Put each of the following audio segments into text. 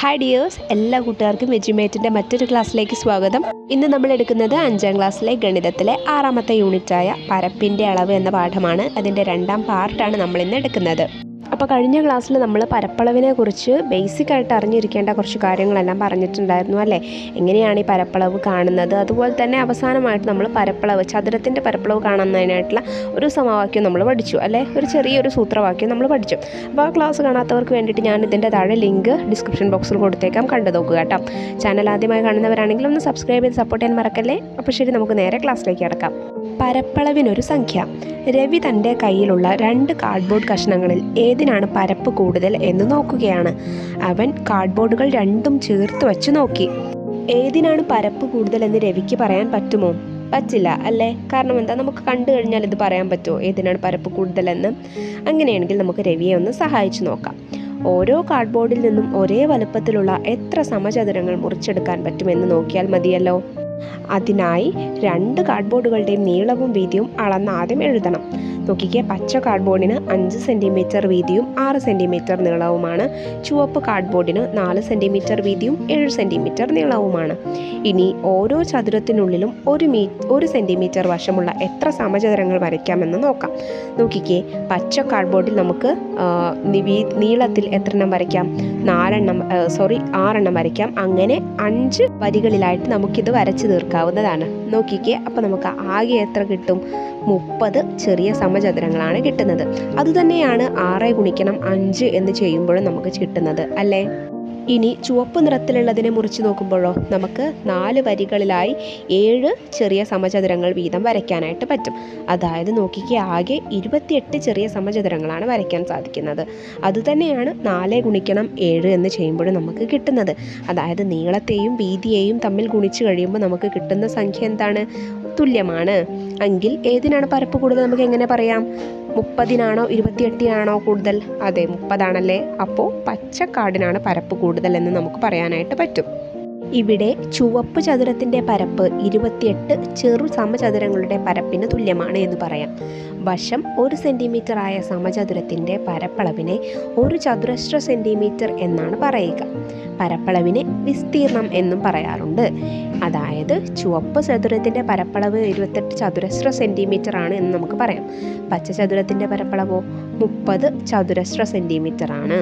hi dears എല്ലാ കൂട്ടുകാർക്കും വെജിമേറ്റിൻ്റെ മറ്റൊരു ക്ലാസ്സിലേക്ക് സ്വാഗതം ഇന്ന് നമ്മൾ എടുക്കുന്നത് അഞ്ചാം ക്ലാസ്സിലെ ഗണിതത്തിലെ ആറാമത്തെ യൂണിറ്റായ പരപ്പിൻ്റെ അളവ് എന്ന പാഠമാണ് അതിൻ്റെ രണ്ടാം പാർട്ടാണ് നമ്മൾ ഇന്ന് എടുക്കുന്നത് അപ്പോൾ കഴിഞ്ഞ ക്ലാസ്സിൽ നമ്മൾ പരപ്പളവിനെ കുറിച്ച് ബേസിക് ആയിട്ട് അറിഞ്ഞിരിക്കേണ്ട കുറച്ച് കാര്യങ്ങളെല്ലാം പറഞ്ഞിട്ടുണ്ടായിരുന്നു അല്ലേ എങ്ങനെയാണ് ഈ പരപ്പളവ് കാണുന്നത് അതുപോലെ തന്നെ അവസാനമായിട്ട് നമ്മൾ പരപ്പളവ് ചതുരത്തിൻ്റെ പരപ്പളവ് കാണുന്നതിനായിട്ടുള്ള ഒരു സമവാക്യം നമ്മൾ പഠിച്ചു അല്ലേ ഒരു ചെറിയൊരു സൂത്രവാക്യം നമ്മൾ പഠിച്ചു അപ്പോൾ ആ ക്ലാസ് കാണാത്തവർക്ക് വേണ്ടിയിട്ട് ഞാൻ ഇതിൻ്റെ താഴെ ലിങ്ക് ഡിസ്ക്രിപ്ഷൻ ബോക്സിൽ കൊടുത്തേക്കാം കണ്ടു നോക്കുക കേട്ടോ ചാനൽ ആദ്യമായി കാണുന്നവരാണെങ്കിൽ ഒന്ന് സബ്സ്ക്രൈബ് ചെയ്ത് സപ്പോർട്ട് ചെയ്യാൻ മറക്കല്ലേ അപ്പോൾ ശരി നമുക്ക് നേരെ ക്ലാസ്സിലേക്ക് കിടക്കാം പരപ്പളവിനൊരു സംഖ്യ രവി തൻ്റെ കയ്യിലുള്ള രണ്ട് കാർഡ്ബോർഡ് കഷ്ണങ്ങളിൽ ഏതിനാണ് പരപ്പ് കൂടുതൽ എന്ന് നോക്കുകയാണ് അവൻ കാർഡ്ബോർഡുകൾ രണ്ടും ചേർത്ത് വച്ച് നോക്കി ഏതിനാണ് പരപ്പ് കൂടുതൽ എന്ന് രവിക്ക് പറയാൻ പറ്റുമോ പറ്റില്ല അല്ലേ കാരണം എന്താ നമുക്ക് കണ്ടു കഴിഞ്ഞാൽ ഇത് പറയാൻ പറ്റുമോ ഏതിനാണ് പരപ്പ് കൂടുതലെന്ന് അങ്ങനെയാണെങ്കിൽ നമുക്ക് രവിയെ ഒന്ന് സഹായിച്ചു നോക്കാം ഓരോ കാർഡ്ബോർഡിൽ നിന്നും ഒരേ വലുപ്പത്തിലുള്ള എത്ര സമചതുരങ്ങൾ മുറിച്ചെടുക്കാൻ പറ്റുമെന്ന് നോക്കിയാൽ മതിയല്ലോ അതിനായി രണ്ട് കാർഡ്ബോർഡുകളുടെയും നീളവും വീതിയും അളന്ന് ആദ്യം എഴുതണം നോക്കിക്കേ പച്ച കാർഡ്ബോർഡിന് അഞ്ച് സെൻറ്റിമീറ്റർ വീതിയും ആറ് സെൻറ്റിമീറ്റർ നീളവുമാണ് ചുവപ്പ് കാർഡ്ബോർഡിന് നാല് സെൻറ്റിമീറ്റർ വീതിയും ഏഴ് സെൻറ്റിമീറ്റർ നീളവുമാണ് ഇനി ഓരോ ചതുരത്തിനുള്ളിലും ഒരു മീ ഒരു സെൻറ്റിമീറ്റർ വശമുള്ള എത്ര സമചതുരങ്ങൾ വരയ്ക്കാമെന്ന് നോക്കാം നോക്കിക്കേ പച്ച കാർഡ്ബോർഡിൽ നമുക്ക് ആ, നിവീ- നീളത്തിൽ എത്രണ്ണം വരയ്ക്കാം നാലെണ്ണം സോറി ആറെണ്ണം വരയ്ക്കാം അങ്ങനെ അഞ്ച് വരികളിലായിട്ട് നമുക്കിത് വരച്ചു തീർക്കാവുന്നതാണ് നോക്കിക്കേ അപ്പോൾ നമുക്ക് ആകെ എത്ര കിട്ടും മുപ്പത് ചെറിയ സമചതുരങ്ങളാണ് കിട്ടുന്നത് അതുതന്നെയാണ് ആറ് ഗുണിക്കണം അഞ്ച് എന്ന് ചെയ്യുമ്പോഴും നമുക്ക് കിട്ടുന്നത് അല്ലേ ഇനി ചുവപ്പ് നിറത്തിലുള്ളതിനെ മുറിച്ച് നോക്കുമ്പോഴോ നമുക്ക് നാല് വരികളിലായി ഏഴ് ചെറിയ സമചതുരങ്ങൾ വീതം വരയ്ക്കാനായിട്ട് പറ്റും അതായത് നോക്കിക്കേ ആകെ ഇരുപത്തിയെട്ട് ചെറിയ സമചതുരങ്ങളാണ് വരയ്ക്കാൻ സാധിക്കുന്നത് അതുതന്നെയാണ് നാല് ഗുണിക്കണം ഏഴ് എന്ന് ചെയ്യുമ്പോഴും നമുക്ക് കിട്ടുന്നത് അതായത് നീളത്തെയും വീതിയെയും തമ്മിൽ ഗുണിച്ച് കഴിയുമ്പോൾ നമുക്ക് കിട്ടുന്ന സംഖ്യ എന്താണ് തുല്യമാണ് എങ്കിൽ ഏതിനാണ് പരപ്പ് കൂടുതൽ നമുക്ക് എങ്ങനെ പറയാം മുപ്പതിനാണോ ഇരുപത്തിയെട്ടിനാണോ കൂടുതൽ അതെ മുപ്പതാണല്ലേ അപ്പോൾ പച്ചക്കാടിനാണ് പരപ്പ് കൂടുതൽ എന്ന് നമുക്ക് പറയാനായിട്ട് പറ്റും ഇവിടെ ചുവപ്പ് ചതുരത്തിൻ്റെ പരപ്പ് ഇരുപത്തിയെട്ട് ചെറു സമചതുരങ്ങളുടെ പരപ്പിന് തുല്യമാണ് എന്ന് പറയാം വശം ഒരു സെൻറ്റിമീറ്റർ ആയ സമചതുരത്തിൻ്റെ പരപ്പളവിനെ ഒരു ചതുരശ്ര സെൻറ്റിമീറ്റർ എന്നാണ് പറയുക പരപ്പളവിനെ വിസ്തീർണം എന്നും പറയാറുണ്ട് അതായത് ചുവപ്പ് ചതുരത്തിൻ്റെ പരപ്പളവ് ഇരുപത്തെട്ട് ചതുരശ്ര സെൻറ്റിമീറ്റർ ആണ് എന്ന് നമുക്ക് പറയാം പച്ച ചതുരത്തിൻ്റെ പരപ്പളവോ മുപ്പത് ചതുരശ്ര സെൻറ്റിമീറ്റർ ആണ്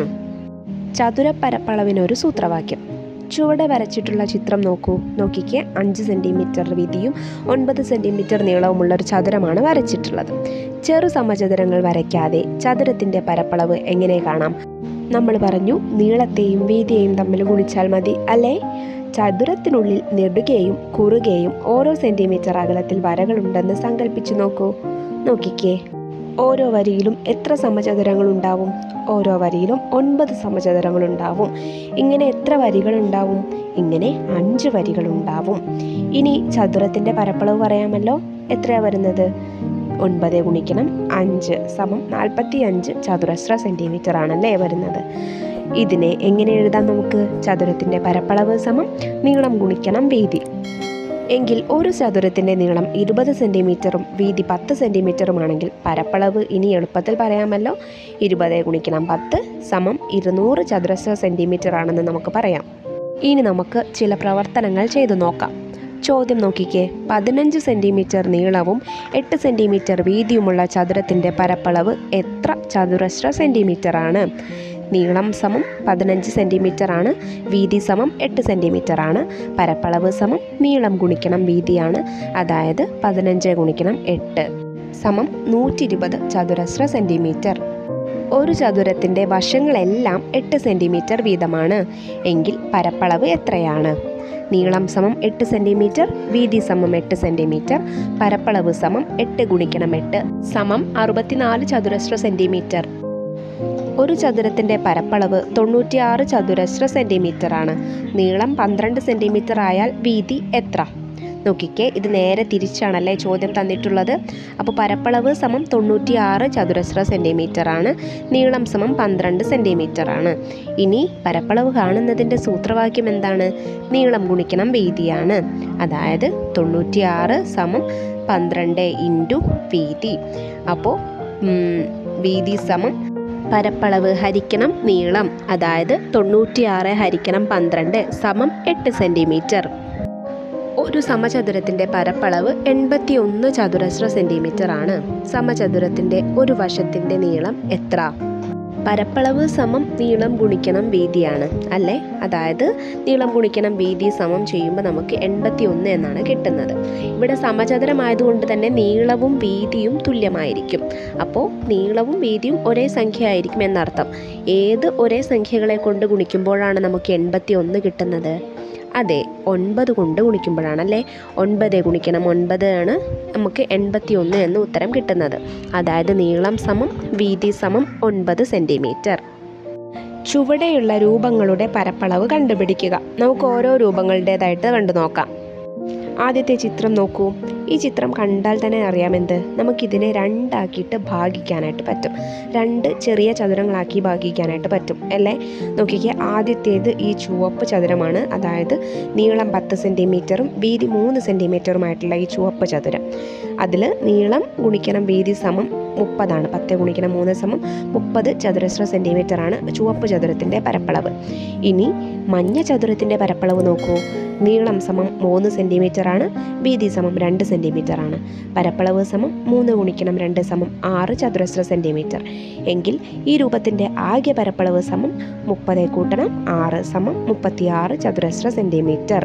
ചതുര പരപ്പളവിനൊരു സൂത്രവാക്യം ചുവടെ വരച്ചിട്ടുള്ള ചിത്രം നോക്കൂ നോക്കിക്ക് അഞ്ച് സെൻറ്റിമീറ്റർ വീതിയും ഒൻപത് സെൻറ്റിമീറ്റർ നീളവുമുള്ള ഒരു ചതുരമാണ് വരച്ചിട്ടുള്ളത് ചെറു സമചതുരങ്ങൾ വരയ്ക്കാതെ ചതുരത്തിൻ്റെ പരപ്പളവ് എങ്ങനെ കാണാം നമ്മൾ പറഞ്ഞു നീളത്തെയും വീതിയെയും തമ്മിൽ ഗുണിച്ചാൽ മതി അല്ലേ ചതുരത്തിനുള്ളിൽ നെടുകയും കുറുകയും ഓരോ സെൻറ്റിമീറ്റർ അകലത്തിൽ വരകളുണ്ടെന്ന് സങ്കല്പിച്ചു നോക്കൂ നോക്കിക്കേ ഓരോ വരിയിലും എത്ര സമചതുരങ്ങൾ ഉണ്ടാവും ഓരോ വരിയിലും ഒൻപത് സമചതുരങ്ങൾ ഉണ്ടാവും ഇങ്ങനെ എത്ര വരികൾ ഉണ്ടാവും ഇങ്ങനെ അഞ്ച് വരികൾ ഉണ്ടാവും ഇനി ചതുരത്തിൻ്റെ പരപ്പളവ് പറയാമല്ലോ എത്രയാ വരുന്നത് ഒൻപത് ഗുണിക്കണം അഞ്ച് സമം നാൽപ്പത്തി അഞ്ച് ചതുരശ്ര സെൻറ്റിമീറ്റർ ആണല്ലേ വരുന്നത് ഇതിനെ എങ്ങനെ എഴുതാം നമുക്ക് ചതുരത്തിൻ്റെ പരപ്പളവ് സമം നീളം ഗുണിക്കണം വീതി എങ്കിൽ ഒരു ചതുരത്തിൻ്റെ നീളം ഇരുപത് സെൻറ്റിമീറ്ററും വീതി പത്ത് സെൻറ്റിമീറ്ററുമാണെങ്കിൽ പരപ്പളവ് ഇനി എളുപ്പത്തിൽ പറയാമല്ലോ ഇരുപത് ഗുണിക്കണം പത്ത് സമം ഇരുന്നൂറ് ചതുരശ്ര സെൻറ്റിമീറ്റർ ആണെന്ന് നമുക്ക് പറയാം ഇനി നമുക്ക് ചില പ്രവർത്തനങ്ങൾ ചെയ്തു നോക്കാം ചോദ്യം നോക്കിക്കേ പതിനഞ്ച് സെൻറ്റിമീറ്റർ നീളവും എട്ട് സെൻറ്റിമീറ്റർ വീതിയുമുള്ള ചതുരത്തിൻ്റെ പരപ്പളവ് എത്ര ചതുരശ്ര സെൻറ്റിമീറ്റർ ആണ് നീളം സമം പതിനഞ്ച് സെൻറ്റിമീറ്റർ ആണ് വീതി സമം എട്ട് സെൻറ്റിമീറ്റർ ആണ് പരപ്പളവ് സമം നീളം ഗുണിക്കണം വീതിയാണ് അതായത് പതിനഞ്ച് ഗുണിക്കണം എട്ട് സമം നൂറ്റി ഇരുപത് ചതുരശ്ര സെൻറ്റിമീറ്റർ ഒരു ചതുരത്തിൻ്റെ വശങ്ങളെല്ലാം എട്ട് സെൻറ്റിമീറ്റർ വീതമാണ് എങ്കിൽ പരപ്പളവ് എത്രയാണ് നീളം സമം എട്ട് സെൻറ്റിമീറ്റർ വീതി സമം എട്ട് സെൻറ്റിമീറ്റർ പരപ്പളവ് സമം എട്ട് ഗുണിക്കണം എട്ട് സമം അറുപത്തിനാല് ചതുരശ്ര സെൻറ്റിമീറ്റർ ഒരു ചതുരത്തിൻ്റെ പരപ്പളവ് തൊണ്ണൂറ്റിയാറ് ചതുരശ്ര സെൻറ്റിമീറ്റർ ആണ് നീളം പന്ത്രണ്ട് സെൻറ്റിമീറ്റർ ആയാൽ വീതി എത്ര നോക്കിക്കേ ഇത് നേരെ തിരിച്ചാണല്ലേ ചോദ്യം തന്നിട്ടുള്ളത് അപ്പോൾ പരപ്പളവ് സമം തൊണ്ണൂറ്റിയാറ് ചതുരശ്ര സെൻറ്റിമീറ്റർ ആണ് നീളം സമം പന്ത്രണ്ട് സെൻറ്റിമീറ്റർ ആണ് ഇനി പരപ്പളവ് കാണുന്നതിൻ്റെ സൂത്രവാക്യം എന്താണ് നീളം ഗുണിക്കണം വീതിയാണ് അതായത് തൊണ്ണൂറ്റിയാറ് സമം പന്ത്രണ്ട് ഇൻറ്റു വീതി അപ്പോൾ വീതി സമം പരപ്പളവ് ഹരിക്കണം നീളം അതായത് തൊണ്ണൂറ്റിയാറ് ഹരിക്കണം പന്ത്രണ്ട് സമം എട്ട് സെൻറ്റിമീറ്റർ ഒരു സമചതുരത്തിൻ്റെ പരപ്പളവ് എൺപത്തി ഒന്ന് ചതുരശ്ര സെൻറ്റിമീറ്റർ ആണ് സമചതുരത്തിൻ്റെ ഒരു വശത്തിൻ്റെ നീളം എത്ര പരപ്പളവ് സമം നീളം ഗുണിക്കണം വീതിയാണ് അല്ലേ അതായത് നീളം ഗുണിക്കണം വീതി സമം ചെയ്യുമ്പോൾ നമുക്ക് എൺപത്തി ഒന്ന് എന്നാണ് കിട്ടുന്നത് ഇവിടെ സമചതുരമായതുകൊണ്ട് തന്നെ നീളവും വീതിയും തുല്യമായിരിക്കും അപ്പോൾ നീളവും വീതിയും ഒരേ സംഖ്യ ആയിരിക്കും എന്നർത്ഥം ഏത് ഒരേ സംഖ്യകളെ കൊണ്ട് ഗുണിക്കുമ്പോഴാണ് നമുക്ക് എൺപത്തി ഒന്ന് കിട്ടുന്നത് അതെ ഒൻപത് കൊണ്ട് ഗുണിക്കുമ്പോഴാണല്ലേ ഒൻപത് ഗുണിക്കണം ഒൻപത് ആണ് നമുക്ക് എൺപത്തി ഒന്ന് എന്ന് ഉത്തരം കിട്ടുന്നത് അതായത് നീളം സമം വീതി സമം ഒൻപത് സെൻറ്റിമീറ്റർ ചുവടെയുള്ള രൂപങ്ങളുടെ പരപ്പളവ് കണ്ടുപിടിക്കുക നമുക്ക് ഓരോ രൂപങ്ങളുടേതായിട്ട് കണ്ടു നോക്കാം ആദ്യത്തെ ചിത്രം നോക്കൂ ഈ ചിത്രം കണ്ടാൽ തന്നെ അറിയാമെന്ത് നമുക്കിതിനെ രണ്ടാക്കിയിട്ട് ഭാഗിക്കാനായിട്ട് പറ്റും രണ്ട് ചെറിയ ചതുരങ്ങളാക്കി ഭാഗിക്കാനായിട്ട് പറ്റും അല്ലേ നോക്കിക്കേ ആദ്യത്തേത് ഈ ചുവപ്പ് ചതുരമാണ് അതായത് നീളം പത്ത് സെൻറ്റിമീറ്ററും വീതി മൂന്ന് സെൻറ്റിമീറ്ററുമായിട്ടുള്ള ഈ ചുവപ്പ് ചതുരം അതിൽ നീളം ഗുണിക്കണം വീതി സമം മുപ്പതാണ് പത്ത് ഗുണിക്കണം മൂന്ന് സമം മുപ്പത് ചതുരശ്ര സെൻറ്റിമീറ്റർ ആണ് ചുവപ്പ് ചതുരത്തിൻ്റെ പരപ്പളവ് ഇനി മഞ്ഞ ചതുരത്തിൻ്റെ പരപ്പളവ് നോക്കൂ നീളം സമം മൂന്ന് സെൻറ്റിമീറ്റർ ആണ് വീതി സമം രണ്ട് സെൻറ്റിമീറ്റർ ആണ് പരപ്പളവ് സമം മൂന്ന് ഗുണിക്കണം രണ്ട് സമം ആറ് ചതുരശ്ര സെൻറ്റിമീറ്റർ എങ്കിൽ ഈ രൂപത്തിൻ്റെ ആകെ പരപ്പളവ് സമം മുപ്പത് കൂട്ടണം ആറ് സമം മുപ്പത്തിയാറ് ചതുരശ്ര സെൻറ്റിമീറ്റർ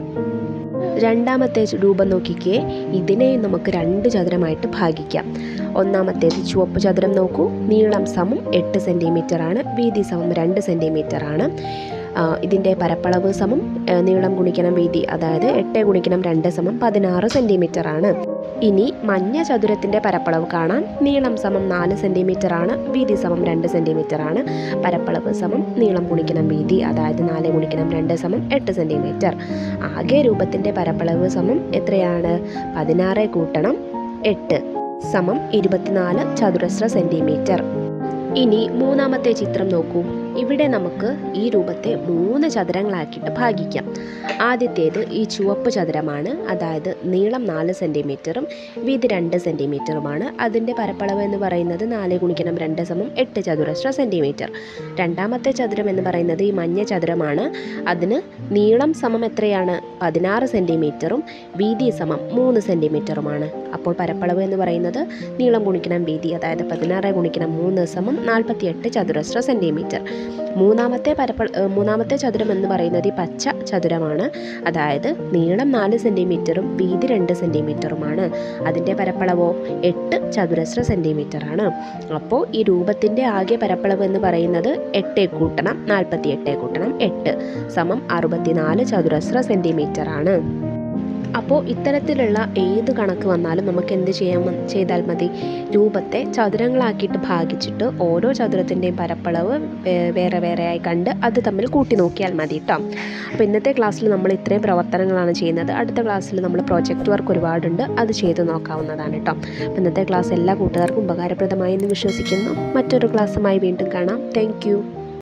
രണ്ടാമത്തെ രൂപം നോക്കിക്കേ ഇതിനെയും നമുക്ക് രണ്ട് ചതുരമായിട്ട് ഭാഗിക്കാം ഒന്നാമത്തേത് ചുവപ്പ് ചതുരം നോക്കൂ നീളം സമം എട്ട് സെൻറ്റിമീറ്റർ ആണ് വീതി സമം രണ്ട് സെൻറ്റിമീറ്റർ ആണ് ഇതിൻ്റെ പരപ്പളവ് സമം ആ, നീളം ഗുണിക്കണം വീതി അതായത് എട്ട് ഗുണിക്കണം രണ്ട് സമം പതിനാറ് സെൻറ്റിമീറ്റർ ആണ് ഇനി മഞ്ഞ ചതുരത്തിൻ്റെ പരപ്പളവ് കാണാം നീളം സമം നാല് സെൻറ്റിമീറ്റർ ആണ് വീതി സമം രണ്ട് സെൻറ്റിമീറ്റർ ആണ് പരപ്പളവ് സമം നീളം ഗുണിക്കണം വീതി അതായത് നാല് ഗുണിക്കണം രണ്ട് സമം എട്ട് സെൻറ്റിമീറ്റർ ആകെ രൂപത്തിൻ്റെ പരപ്പളവ് സമം എത്രയാണ് പതിനാറ് കൂട്ടണം എട്ട് സമം ഇരുപത്തിനാല് ചതുരശ്ര സെൻറ്റിമീറ്റർ ഇനി മൂന്നാമത്തെ ചിത്രം നോക്കൂ ഇവിടെ നമുക്ക് ഈ രൂപത്തെ മൂന്ന് ചതുരങ്ങളാക്കിയിട്ട് ഭാഗിക്കാം ആദ്യത്തേത് ഈ ചുവപ്പ് ചതുരമാണ് അതായത് നീളം നാല് സെൻറ്റിമീറ്ററും വീതി രണ്ട് സെൻറ്റിമീറ്ററുമാണ് അതിൻ്റെ പരപ്പളവ് എന്ന് പറയുന്നത് നാല് ഗുണിക്കണം രണ്ട് സമം എട്ട് ചതുരശ്ര സെൻറ്റിമീറ്റർ രണ്ടാമത്തെ ചതുരം എന്ന് പറയുന്നത് ഈ മഞ്ഞ ചതുരമാണ് അതിന് നീളം സമം എത്രയാണ് പതിനാറ് സെൻറ്റിമീറ്ററും വീതി സമം മൂന്ന് സെൻറ്റിമീറ്ററുമാണ് അപ്പോൾ പരപ്പളവ് എന്ന് പറയുന്നത് നീളം ഗുണിക്കണം വീതി അതായത് പതിനാറ് ഗുണിക്കണം മൂന്ന് സമം നാൽപ്പത്തിയെട്ട് ചതുരശ്ര സെൻറ്റിമീറ്റർ മൂന്നാമത്തെ പരപ്പ ഏഹ് മൂന്നാമത്തെ ചതുരം എന്ന് പറയുന്നത് ഈ പച്ച ചതുരമാണ് അതായത് നീളം നാല് സെൻറ്റിമീറ്ററും വീതി രണ്ട് സെൻറ്റിമീറ്ററുമാണ് അതിൻ്റെ പരപ്പളവോ എട്ട് ചതുരശ്ര സെൻറ്റിമീറ്റർ ആണ് അപ്പോൾ ഈ രൂപത്തിൻ്റെ ആകെ പരപ്പളവ് എന്ന് പറയുന്നത് എട്ട് കൂട്ടണം നാൽപ്പത്തി എട്ട് കൂട്ടണം എട്ട് സമം അറുപത്തിനാല് ചതുരശ്ര സെൻറ്റിമീറ്റർ ആണ് അപ്പോൾ ഇത്തരത്തിലുള്ള ഏത് കണക്ക് വന്നാലും നമുക്ക് എന്ത് ചെയ്യാൻ മ- ചെയ്താൽ മതി രൂപത്തെ ചതുരങ്ങളാക്കിയിട്ട് ഭാഗിച്ചിട്ട് ഓരോ ചതുരത്തിൻ്റെയും പരപ്പളവ് വേ- വേറെ വേറെയായി കണ്ട് അത് തമ്മിൽ കൂട്ടി നോക്കിയാൽ മതി കേട്ടോ അപ്പോൾ ഇന്നത്തെ ക്ലാസ്സിൽ നമ്മൾ ഇത്രയും പ്രവർത്തനങ്ങളാണ് ചെയ്യുന്നത് അടുത്ത ക്ലാസ്സിൽ നമ്മൾ പ്രോജക്റ്റ് വർക്ക് ഒരുപാടുണ്ട് അത് ചെയ്ത് നോക്കാവുന്നതാണ് കേട്ടോ അപ്പോൾ ഇന്നത്തെ ക്ലാസ് എല്ലാ കൂട്ടുകാർക്കും ഉപകാരപ്രദമായി എന്ന് വിശ്വസിക്കുന്നു മറ്റൊരു ക്ലാസ്സുമായി വീണ്ടും കാണാം താങ്ക്